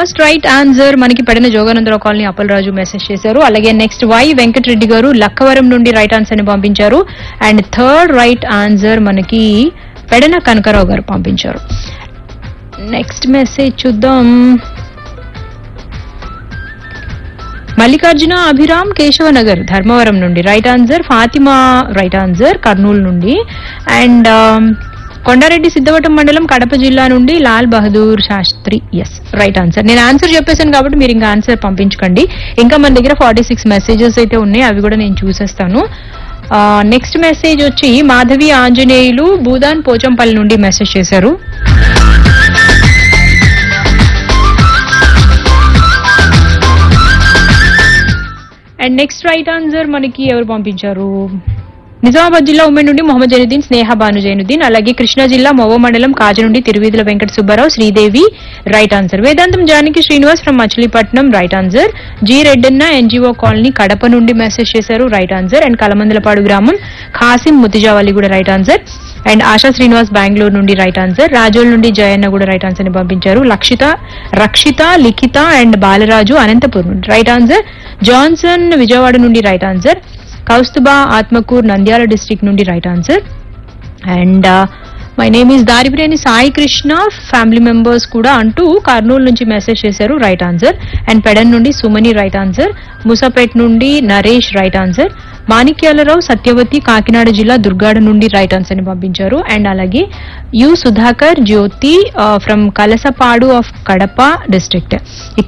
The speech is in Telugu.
ఫస్ట్ రైట్ ఆన్సర్ మనకి పడిన జోగానందరావు కాలనీ అప్పలరాజు మెసేజ్ చేశారు అలాగే నెక్స్ట్ వై వెంకటరెడ్డి గారు లక్కవరం నుండి రైట్ ఆన్సర్ ని పంపించారు అండ్ థర్డ్ రైట్ ఆన్సర్ మనకి పెడన కనకరావు గారు పంపించారు నెక్స్ట్ మెసేజ్ చూద్దాం మల్లికార్జున అభిరామ్ కేశవనగర్ ధర్మవరం నుండి right answer Fatima right answer Kurnool నుండి అండ్ కొండారెడ్డి సిద్ధవటం మండలం కడప జిల్లా నుండి Lal Bahadur Shastri yes right answer నేను ఆన్సర్ చెప్పేశాను కాబట్టి మీరు ఇంకా ఆన్సర్ పంపించకండి ఇంకా మన దగ్గర ఫార్టీ సిక్స్ మెసేజెస్ అయితే ఉన్నాయి అవి కూడా నేను చూసేస్తాను నెక్స్ట్ మెసేజ్ వచ్చి మాధవి ఆంజనేయులు భూదాన్ పోచంపల్లి నుండి మెసేజ్ చేశారు అండ్ నెక్స్ట్ రైట్ ఆన్సర్ మనకి ఎవరు పంపించారు నిజామాబాద్ జిల్లా ఉమెన్ నుండి మొహమ్మద్ జైనుద్దీన్ స్నేహ భాను జైనుద్దీన్ అలాగే కృష్ణా జిల్లా మొవ మండలం కాజ నుండి Thiruveedhula Venkata Subbarao Sridevi right answer Vedantam Janaki Srinivas from Machilipatnam right answer G Reddanna NGO colony Kadapa నుండి మెసేజ్ చేశారు రైట్ ఆన్సర్ అండ్ కలమందలపాడు గ్రామం ఖాసిం ముతిజావల్లి కూడా right answer and Asha Srinivas Bengaluru నుండి రైట్ ఆన్సర్ రాజోల్ నుండి జయన్న కూడా రైట్ ఆన్సర్ ని పంపించారు లక్షిత రక్షిత లిఖిత అండ్ బాలరాజు అనంతపూర్ నుండి రైట్ ఆన్సర్ జాన్సన్ విజయవాడ నుండి right answer Kaustubha Atmakur Nandyal district నుండి right answer and my name is Daripireni Sai Krishna family members కూడా అంటూ కర్నూలు నుంచి మెసేజ్ చేశారు రైట్ ఆన్సర్ అండ్ పెడన్ నుండి సుమని రైట్ ఆన్సర్ ముసాపేట్ నుండి నరేష్ రైట్ ఆన్సర్ మాణిక్యాలరావు సత్యవతి కాకినాడ జిల్లా దుర్గాడ నుండి రైట్ ఆన్సర్ ని పంపించారు అండ్ అలాగే U Sudhakar Jyothi from Kalasapadu of Kadapa district